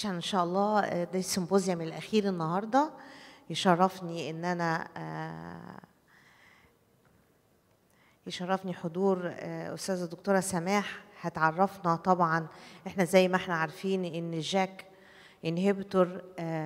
عشان ان شاء الله آه، ده السيمبوزيوم الاخير النهارده يشرفني ان انا آه، يشرفني حضور آه، استاذه الدكتوره سماح هتعرفنا طبعا احنا زي ما احنا عارفين ان الجاك انهبيتور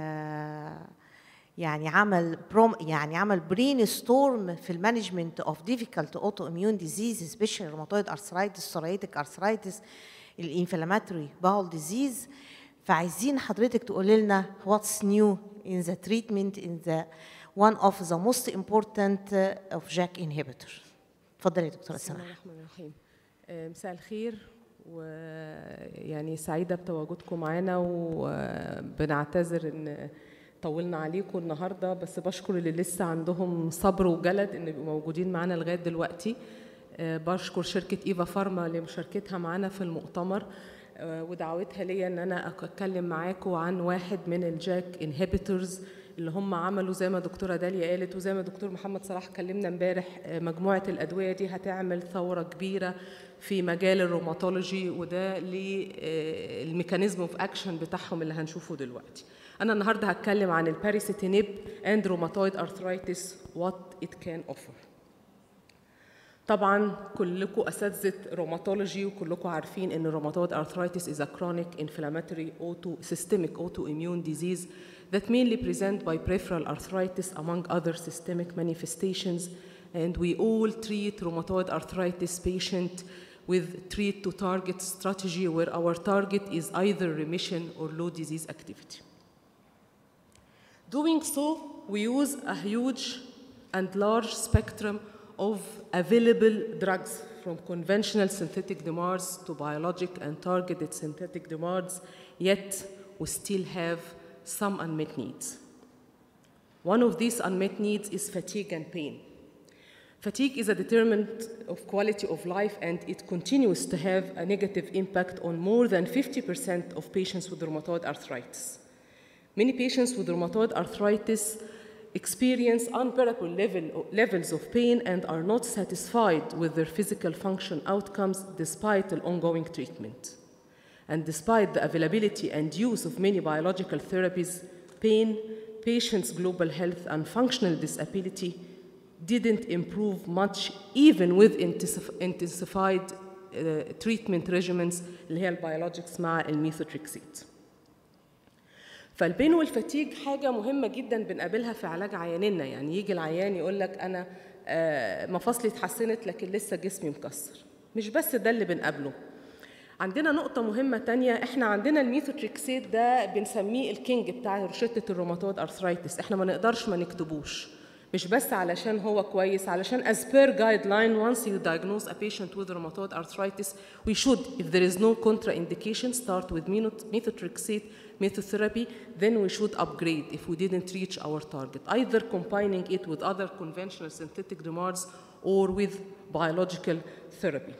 يعني عمل بروم يعني عمل برين ستورم في المانجمنت اوف ديفيكالت اوتو اميون ديزيز سبيشال روماتويد ارثرايتس سورايتك ارثرايتس الانفلاماتوري باول ديزيز فعايزين حضرتك تقولي لنا what's new in the treatment in the one of the most important uh, of JAK inhibitor اتفضلي يا دكتوره بسم الله سماح الرحمن الرحيم آه، مساء الخير ويعني سعيدة بتواجدكم معانا وبنعتذر ان طولنا عليكم النهارده بس بشكر اللي لسه عندهم صبر وجلد ان يبقوا موجودين معانا لغايه دلوقتي آه، بشكر شركه ايفا فارما لمشاركتها معانا في المؤتمر آه، ودعوتها ليا ان انا اتكلم معاكم عن واحد من الجاك انهبيتورز اللي هم عملوا زي ما دكتوره داليا قالت وزي ما دكتور محمد صلاح كلمنا امبارح آه، مجموعه الادويه دي هتعمل ثوره كبيره في مجال الروماتولوجي وده للميكانيزم اوف اكشن بتاعهم اللي هنشوفه دلوقتي انا النهارده هتكلم عن الباريسيتينيب اند روماتويد ارثرايتس وات ات كان اوفر طبعا كلكم اساتذه روماتولوجي وكلكم عارفين ان الروماتويد arthritis is a chronic inflammatory auto systemic autoimmune disease that mainly present by peripheral arthritis among other systemic manifestations and we all treat rheumatoid arthritis patient with treat to target strategy where our target is either remission or low disease activity. Doing so, we use a huge and large spectrum of available drugs from conventional synthetic DMARDs to biologic and targeted synthetic DMARDs, yet we still have some unmet needs. One of these unmet needs is fatigue and pain. Fatigue is a determinant of quality of life and it continues to have a negative impact on more than 50% of patients with rheumatoid arthritis. Many patients with rheumatoid arthritis experience unbearable level, levels of pain and are not satisfied with their physical function outcomes despite the ongoing treatment. And despite the availability and use of many biological therapies, pain, patients' global health, and functional disability didn't improve much, even with intensif- intensified uh, treatment regimens اللي هي البيولوجيكس مع الميثوتريكسيت. فالبين والفتيج حاجة مهمة جدا بنقابلها في علاج عياننا يعني يجي العيان يقول لك أنا آه، مفاصلي اتحسنت لكن لسه جسمي مكسر مش بس ده اللي بنقابله عندنا نقطة مهمة تانية احنا عندنا الميثوتريكسيت ده بنسميه الكينج بتاع روشتة الروماتويد ارثرايتس احنا ما نقدرش ما نكتبوش مش بس علشان هو كويس علشان as per guideline once you diagnose a patient with rheumatoid arthritis we should if there is no contraindication start with methotrexate methodotherapy then we should upgrade if we didn't reach our target either combining it with other conventional synthetic DMARDs or with biological therapy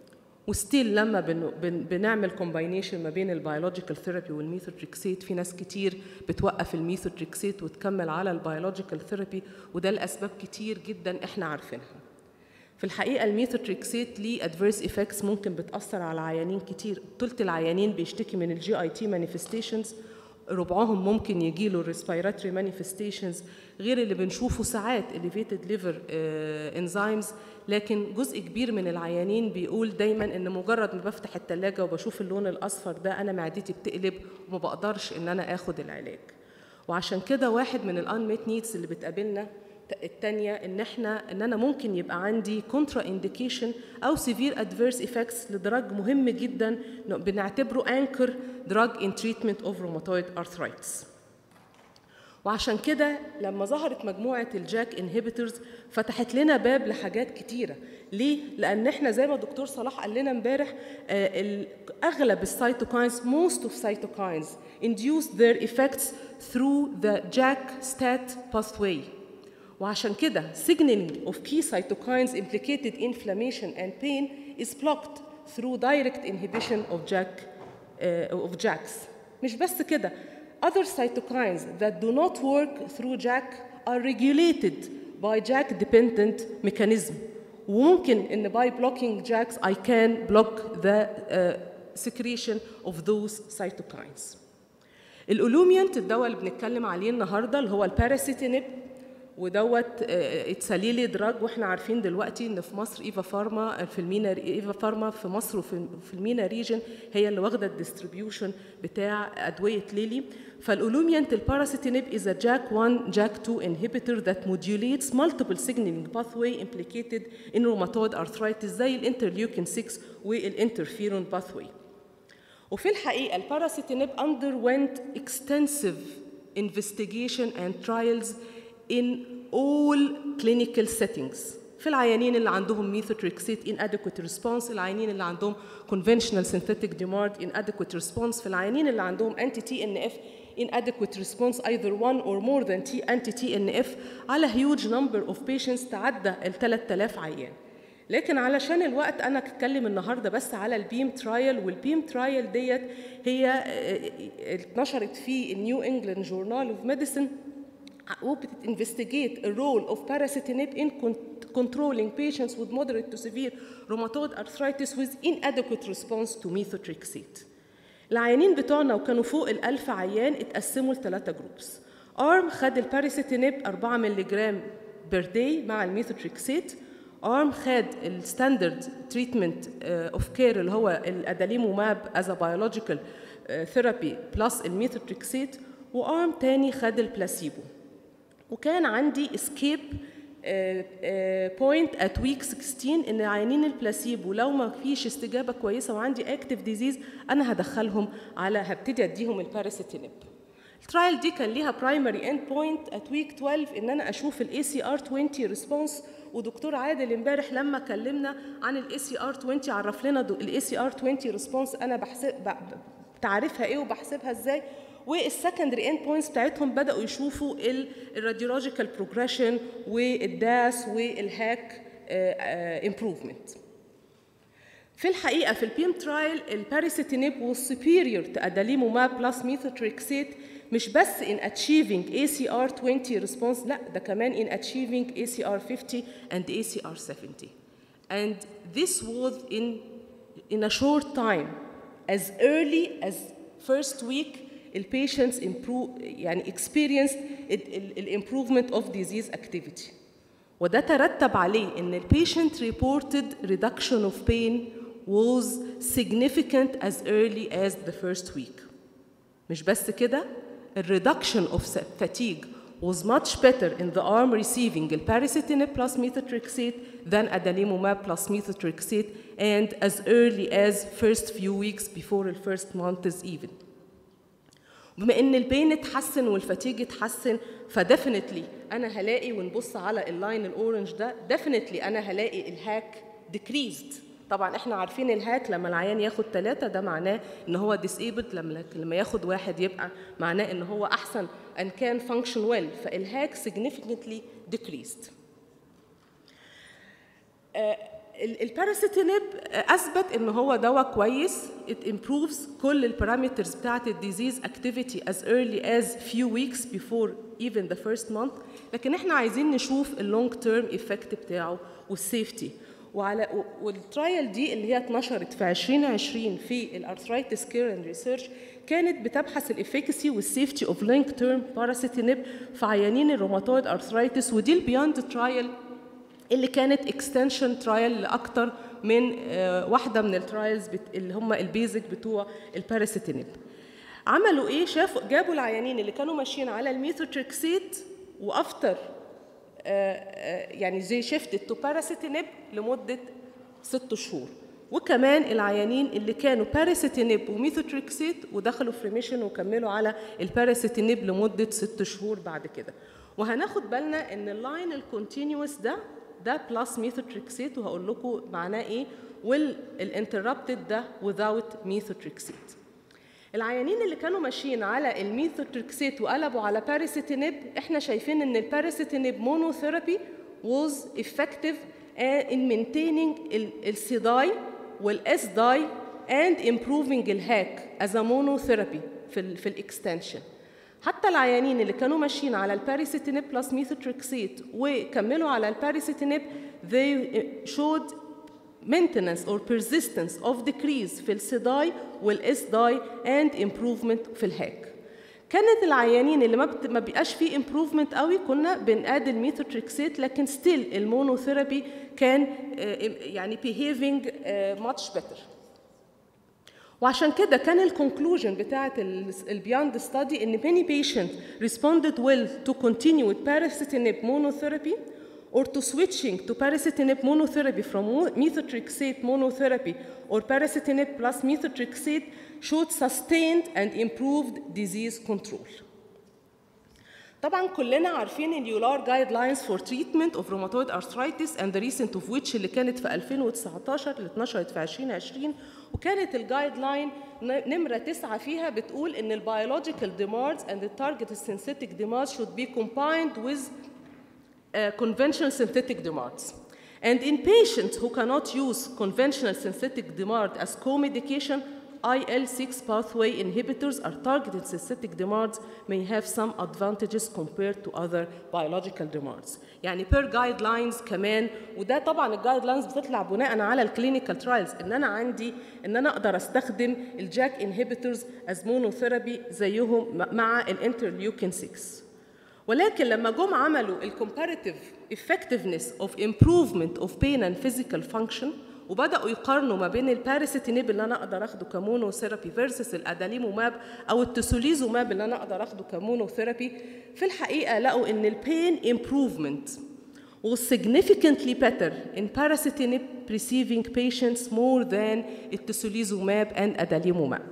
وستيل لما بن بن بنعمل كومباينيشن ما بين البيولوجيكال ثيرابي والميثوتريكسيت في ناس كتير بتوقف الميثوتريكسيت وتكمل على البيولوجيكال ثيرابي وده لاسباب كتير جدا احنا عارفينها في الحقيقه الميثوتريكسيت ليه ادفيرس افكتس ممكن بتاثر على عيانين كتير ثلث العيانين بيشتكي من الجي اي تي مانيفستيشنز ربعهم ممكن يجي له الريسبيراتوري مانيفستيشنز غير اللي بنشوفه ساعات elevated liver انزيمز لكن جزء كبير من العيانين بيقول دايما ان مجرد ما بفتح التلاجة وبشوف اللون الاصفر ده انا معدتي بتقلب وما بقدرش ان انا اخد العلاج وعشان كده واحد من الانميت نيدز اللي بتقابلنا التانية ان احنا ان انا ممكن يبقى عندي كونترا انديكيشن او سيفير ادفيرس افكتس لدرج مهم جدا بنعتبره انكر دراج ان تريتمنت اوف روماتويد ارثرايتس وعشان كده لما ظهرت مجموعة الجاك انهبيتورز فتحت لنا باب لحاجات كتيرة ليه؟ لأن احنا زي ما الدكتور صلاح قال لنا امبارح آه أغلب السيتوكاينز most of cytokines induce their effects through the JAK-STAT pathway وعشان كده signaling of key cytokines implicated in inflammation and pain is blocked through direct inhibition of JAK uh, of JAKs مش بس كده other cytokines that do not work through JAK are regulated by JAK dependent mechanism وممكن ان by blocking JAKs I can block the uh, secretion of those cytokines الأولوميانت الدواء اللي بنتكلم عليه النهارده اللي هو الباراسيتينيب ودوت اتساليلي دراج واحنا عارفين دلوقتي ان في مصر ايفا فارما في المينا ايفا فارما في مصر وفي في المينا ريجن هي اللي واخده الديستريبيوشن بتاع ادويه ليلي فالأولوميانت الباراسيتينيب is a JAK1 JAK2 inhibitor that modulates multiple signaling pathway implicated in rheumatoid arthritis زي الانترليوكين 6 والانترفيرون pathway وفي الحقيقة الباراسيتينيب underwent extensive investigation and trials in all clinical settings في العيانين اللي عندهم ميثوتريكسيت inadequate response العيانين اللي عندهم conventional synthetic DMARD inadequate response في العيانين اللي عندهم anti TNF inadequate response either one or more than T anti TNF على huge number of patients تعدى ال 3000 عيان لكن علشان الوقت انا اتكلم النهارده بس على البيم ترايل والبيم ترايل ديت هي اتنشرت في النيو انجلاند جورنال اوف ميديسن وبتنفستيجيت الرول اوف parasitinib in controlling patients with moderate to severe rheumatoid arthritis with inadequate response to methotrexate. العيانين بتوعنا وكانوا فوق الألف عيان اتقسموا لثلاثة جروبس. أرم خد الباراسيتينيب 4 ملغ بير داي مع الميثوتريكسيت ارم خد الستاندرد تريتمنت اوف كير اللي هو الاداليموماب از بيولوجيكال ثيرابي بلس الميثوتريكسيت وارم تاني خد البلاسيبو وكان عندي اسكيب بوينت ات ويك 16 ان عيانين البلاسيبو لو ما فيش استجابه كويسه وعندي اكتف ديزيز انا هدخلهم على هبتدي اديهم الباراسيتينيب الترايل دي كان ليها برايمري اند بوينت ات ويك 12 ان انا اشوف الاي سي ار 20 ريسبونس ودكتور عادل امبارح لما كلمنا عن الاي سي ار 20 عرف لنا الاي سي ار 20 ريسبونس انا بحسب تعرفها ايه وبحسبها ازاي والسكندري اند بوينتس بتاعتهم بداوا يشوفوا الراديولوجيكال بروجريشن والداس والهاك امبروفمنت في الحقيقه في البيم ترايل الباريسيتينيب was superior to adalimumab plus methotrexate مش بس in achieving ACR 20 response لا ده كمان in achieving ACR 50 and ACR 70 and this was in in a short time as early as first week البيشنتس improve يعني experienced الامبروفمنت of disease activity وده ترتب عليه ان البيشنت reported reduction of pain was significant as early as the first week مش بس كده الريدكشن of fatigue was much better in the arm receiving الباراسيتينيب plus methotrexate than adalimumab plus methotrexate and as early as first few weeks before the first month is even بما ان البين اتحسن والفتيج اتحسن فديفنتلي انا هلاقي ونبص على اللاين الاورنج ده ديفنتلي انا هلاقي الهاك ديكريزد طبعا احنا عارفين الهاك لما العيان ياخد ثلاثة ده معناه ان هو ديسيبل لما لما ياخد واحد يبقى معناه ان هو احسن ان كان فانكشن ويل فالهاك significantly decreased الباراسيتينيب اثبت ان هو دواء كويس it improves كل البارامترز بتاعت الديزيز activity as early as few weeks before even the first month لكن احنا عايزين نشوف اللونج تيرم ايفكت بتاعه والسيفتي وعلى والترايل دي اللي هي اتنشرت في 2020 في الارثرايتس كير اند ريسيرش كانت بتبحث الافيكاسي والسيفتي اوف لونج تيرم باراسيتينيب في عيانين الروماتويد ارثرايتس ودي البيوند ترايل اللي كانت اكستنشن ترايل لاكثر من واحده من الترايلز اللي هم البيزك بتوع الباراسيتينيب عملوا ايه شافوا جابوا العيانين اللي كانوا ماشيين على الميثوتريكسيت وافتر يعني زي شيفتد تو باراسيتينيب لمده ست شهور وكمان العيانين اللي كانوا باراسيتينيب وميثوتريكسيت ودخلوا في ريميشن وكملوا على الباراسيتينيب لمده ست شهور بعد كده وهناخد بالنا ان اللاين الكونتينوس ده ده بلس ميثوتريكسيت وهقول لكم معناه ايه والانتربتد ده without ميثوتريكسيت العيانين اللي كانوا ماشيين على الميثوتريكسيت وقلبوا على باراسيتينيب احنا شايفين ان الباراسيتينيب مونوثيرابي was effective in maintaining السيداي والاس داي and improving الهاك as a monotherapy في ال في الاكستنشن حتى العيانين اللي كانوا ماشيين على الباريسيتينيب بلس ميثوتريكسيت وكملوا على الباريسيتينيب they showed maintenance or persistence of decrease في السيداي والاس داي and improvement في الهاك كانت العيانين اللي ما بت... ما بيبقاش فيه امبروفمنت قوي كنا بنقاد الميثوتريكسيت لكن ستيل المونوثيرابي كان يعني behaving ماتش better وعشان كده كان الكونكلوجن بتاعه البياند ستادي ان many patients responded well to continue with parasitinib monotherapy or to switching to parasitinib monotherapy from methotrexate monotherapy or parasitinib plus methotrexate showed sustained and improved disease control. طبعا كلنا عارفين اليولار جايد لاينز فور تريتمنت اوف روماتويد ارثرايتس اند ريسنت اوف ويتش اللي كانت في 2019 اللي اتنشرت في 2020 وكانت الجايد لاين نمره تسعه فيها بتقول ان البيولوجيكال ديماردز اند التارجت synthetic demands should be combined with uh, conventional synthetic demands. And in patients who cannot use conventional synthetic DMARD as co-medication, IL-6 pathway inhibitors or targeted synthetic DMARDs may have some advantages compared to other biological DMARDs. يعني per guidelines كمان وده طبعا الجايد لاينز بتطلع بناء على الكلينيكال ترايلز ان انا عندي ان انا اقدر استخدم الجاك انهبيتورز از مونوثيرابي زيهم مع الانترليوكين 6 ولكن لما جم عملوا الكومباريتيف effectiveness of improvement of pain and physical function وبداوا يقارنوا ما بين الباراسيتينيب اللي انا اقدر اخده كمونو ثيرابي فيرسس الاداليموماب او التسوليزوماب اللي انا اقدر اخده كمونو ثيرابي في الحقيقه لقوا ان البين امبروفمنت was significantly better in parasitinib receiving patients more than التسوليزوماب and adalimumab.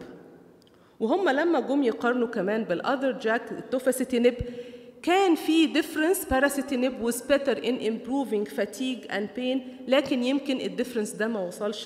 وهم لما جم يقارنوا كمان بالاذر جاك التوفاسيتينيب كان في difference parasitinib was better in improving fatigue and pain لكن يمكن الديفرنس ده ما وصلش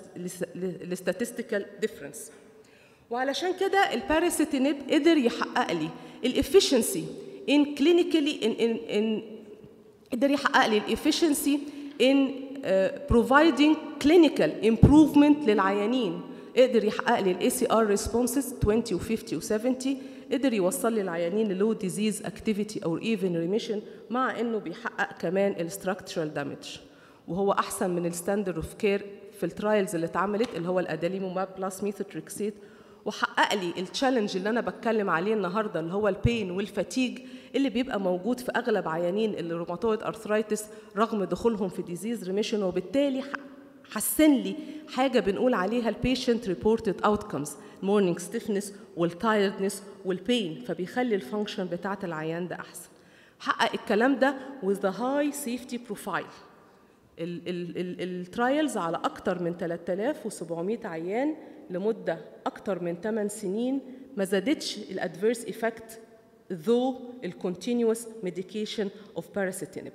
للستاتستيكال difference وعلشان كده الباراسيتينيب قدر يحقق لي الافشنسي in clinically in, in, in قدر يحقق لي الافشنسي in uh, providing clinical improvement للعيانين قدر يحقق لي الاي سي ار ريسبونسز 20 و50 و70 قدر يوصل لي العيانين للو ديزيز اكتيفيتي او ايفن ريميشن مع انه بيحقق كمان الستراكشرال دامج وهو احسن من الستاندرد اوف كير في الترايلز اللي اتعملت اللي هو الاداليموماب بلس ميثوتريكسيت وحقق لي التشالنج اللي انا بتكلم عليه النهارده اللي هو البين والفاتيج اللي بيبقى موجود في اغلب عيانين الروماتويد ارثرايتس رغم دخولهم في ديزيز ريميشن وبالتالي حسن لي حاجه بنقول عليها البيشنت ريبورتد اوتكمز المورنينج ستيفنس والتايردنس والبين فبيخلي الفانكشن بتاعه العيان ده احسن حقق الكلام ده with the high safety profile الترايلز على اكتر من 3700 عيان لمده اكتر من 8 سنين ما زادتش الادفيرس ايفكت though الكونتينوس ميديكيشن اوف باراسيتينيب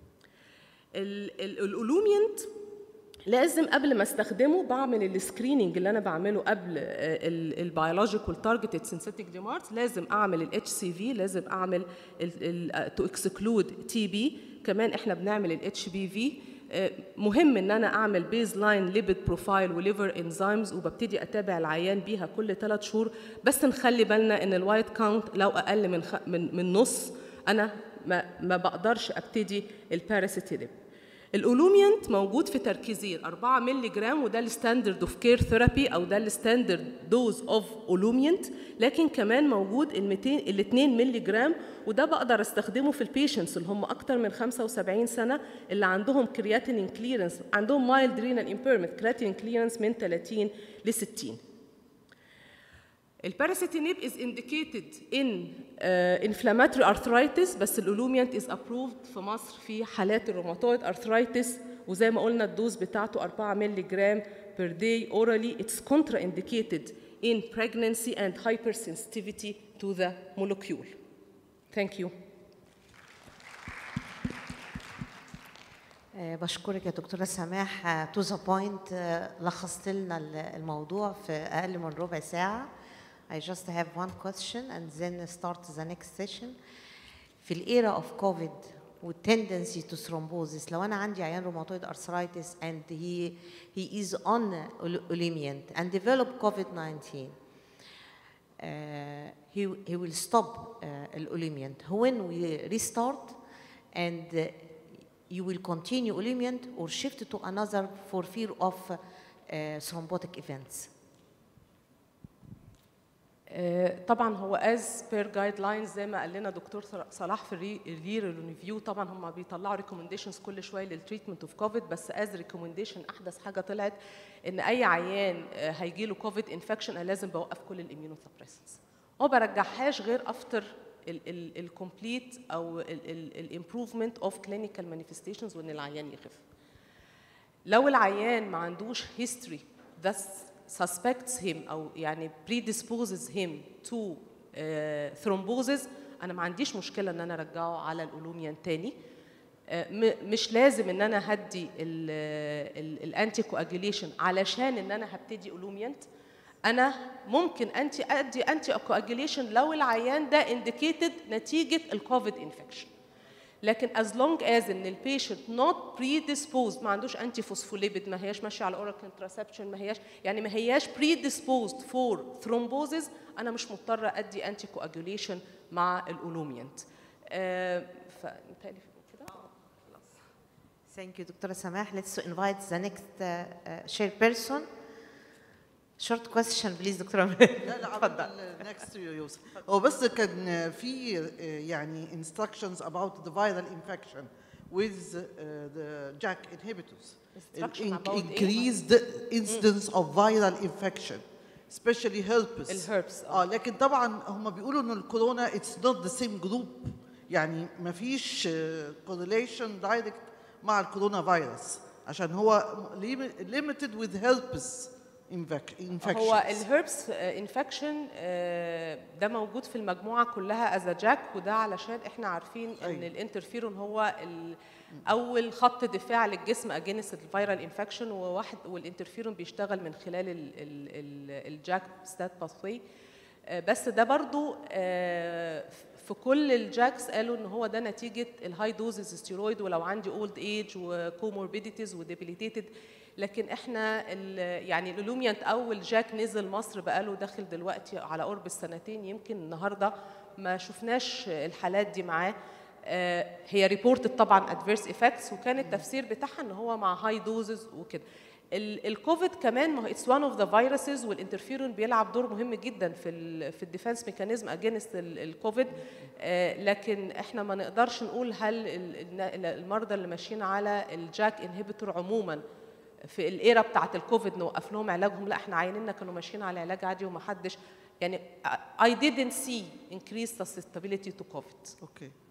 الالومينت لازم قبل ما استخدمه بعمل السكريننج اللي انا بعمله قبل البيولوجيكال تارجتد سينثيتك ديمارتس لازم اعمل الاتش سي في لازم اعمل تو اكسكلود تي بي كمان احنا بنعمل الاتش بي في مهم ان انا اعمل بيز لاين ليبيد بروفايل وليفر انزيمز وببتدي اتابع العيان بيها كل ثلاث شهور بس نخلي بالنا ان الوايت كاونت لو اقل من خ... من من نص انا ما, ما بقدرش ابتدي الباراسيتينيب الأولوميانت موجود في تركيزين 4 مللي جرام وده الستاندرد اوف كير ثيرابي او ده الستاندرد دوز اوف أولوميانت لكن كمان موجود ال 200 ال 2 مللي جرام وده بقدر استخدمه في البيشنتس اللي هم اكتر من 75 سنه اللي عندهم كرياتينين كليرنس عندهم مايلد رينال امبيرمنت كرياتينين كليرنس من 30 ل 60 الباراسيتينيب is indicated in uh, inflammatory arthritis بس الأولوميانت is approved في مصر في حالات الروماتويد arthritis وزي ما قلنا الدوز بتاعته 4 مللي جرام per day orally it's contraindicated in pregnancy and hypersensitivity to the molecule. Thank you. بشكرك يا دكتورة سماح تو ذا بوينت لخصت لنا الموضوع في أقل من ربع ساعة I just have one question and then start the next session. في الايرا اوف كوفيد والتندنسي تو ثرومبوزيس لو انا عندي عيان روماتويد ارثرايتس and he he is on Olumiant and develop COVID-19 uh, he he will stop uh, Olumiant when we restart and uh, you will continue Olumiant or shift to another for fear of uh, thrombotic events آه، طبعا هو از بير جايد لاينز زي ما قال لنا دكتور صلاح في الرير ريفيو طبعا هم بيطلعوا ريكومنديشنز كل شويه للتريتمنت اوف كوفيد بس از ريكومنديشن احدث حاجه طلعت ان اي عيان آه، هيجي له كوفيد انفكشن انا لازم بوقف كل الاميونوسبريسنس وما برجعهاش غير افتر الكومبليت او الامبروفمنت اوف كلينيكال مانيفستيشنز وان العيان يخف لو العيان ما عندوش history that suspects him او يعني predisposes him to uh, thrombosis انا ما عنديش مشكله ان انا ارجعه على الاولوميان تاني آه، م- مش لازم ان انا هدي الانتي كواجيليشن علشان ان انا هبتدي اولوميانت انا ممكن انتي ادي انتي كواجيليشن لو العيان ده انديكيتد نتيجه الكوفيد انفكشن لكن as long as ان البيشنت not predisposed ما عندوش انتي فوسفوليبيد ما هياش ماشيه على اورال كونتراسبشن ما هياش يعني ما هياش predisposed for thrombosis انا مش مضطره ادي انتي كواجوليشن مع الاولوميانت آه فمتهيألي كده Thank you, Dr. Samah. Let's invite the next uh, uh, chairperson. Short question, please, Dr. لا لا اتفضل. next to you يوسف هو بس كان في آه، يعني instructions about the viral infection with uh, the JAK inhibitors Instruction In- about إيه؟ increased incidence of viral infection especially herpes الهربس اه اه لكن طبعا هم بيقولوا ان الكورونا it's not the same group يعني ما فيش آه، correlation direct مع الكورونا فيروس عشان هو lim- limited with herpes infec- infections هو الهربس انفكشن ده موجود في المجموعه كلها از جاك وده علشان احنا عارفين ان أيوة. الانترفيرون هو ال- اول خط دفاع للجسم اجينست الفيرال انفكشن وواحد والانترفيرون بيشتغل من خلال ال- ال- ال- الجاك ستات باثوي بس ده برضو آه، في كل الجاكس قالوا ان هو ده نتيجه الهاي دوزز ستيرويد ولو عندي اولد ايج وكوموربيديتيز وديبيليتيتد لكن احنا ال- يعني الالوميانت اول جاك نزل مصر بقاله داخل دلوقتي على قرب السنتين يمكن النهارده ما شفناش الحالات دي معاه آه، هي ريبورتد طبعا ادفيرس افكتس وكان التفسير بتاعها ان هو مع هاي دوزز وكده ال- الكوفيد كمان ما هو اتس وان اوف ذا فيروسز والانترفيرون بيلعب دور مهم جدا في ال في الديفense ميكانيزم اجينست الكوفيد آه، لكن احنا ما نقدرش نقول هل ال- ال- المرضى اللي ماشيين على الجاك انهبيتور عموما في الايرا بتاعت الكوفيد نوقف لهم علاجهم لا احنا عينينا كانوا ماشيين على علاج عادي وما حدش يعني I didn't see increased susceptibility to COVID. اوكي